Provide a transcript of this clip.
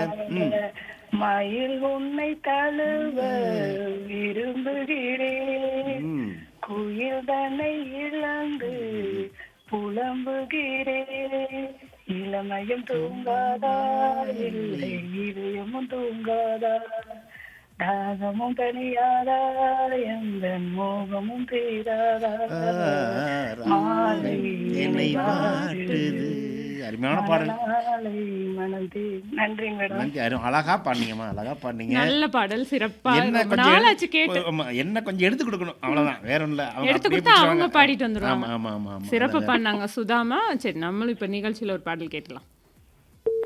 மயில் உன்னை தழுவ விரும்புகிறேன் ம். குயில் தன்னை இழந்து புலம்புகிறேன் இளமையும் தூங்காதா இல்லை இதயமும் தூங்காதா தாகமும் தனியாதா எந்த மோகமும் தீராதா மாலை என்னை வாட்டுது அருமையான பாடல் மாலை மனம் தீ நன்றி மேடம் நன்றி அரு- அழகா பாடுனீங்கம்மா அழகா பாடுனீங்க நல்ல பாடல் சிறப்பா என்ன ரொம்ப கொஞ்சம் நாளாச்சு எடுத்து- கேட்டு ஆமா, என்ன கொஞ்சம் எடுத்து கொடுக்கணும் அவ்வளவுதான் வேற ஒண்ணும் இல்ல அவங்க எடுத்து அப்படியே கொடுத்தா அவங்க பிடிச்சுவாங்க. பாடிட்டு வந்துருவாங்க ஆமா ஆமா ஆமா ஆமா சிறப்பு பண்ணாங்க சுதாமா சரி நம்மளும் இப்ப நிகழ்ச்சியில ஒரு பாடல் கேட்கலாம்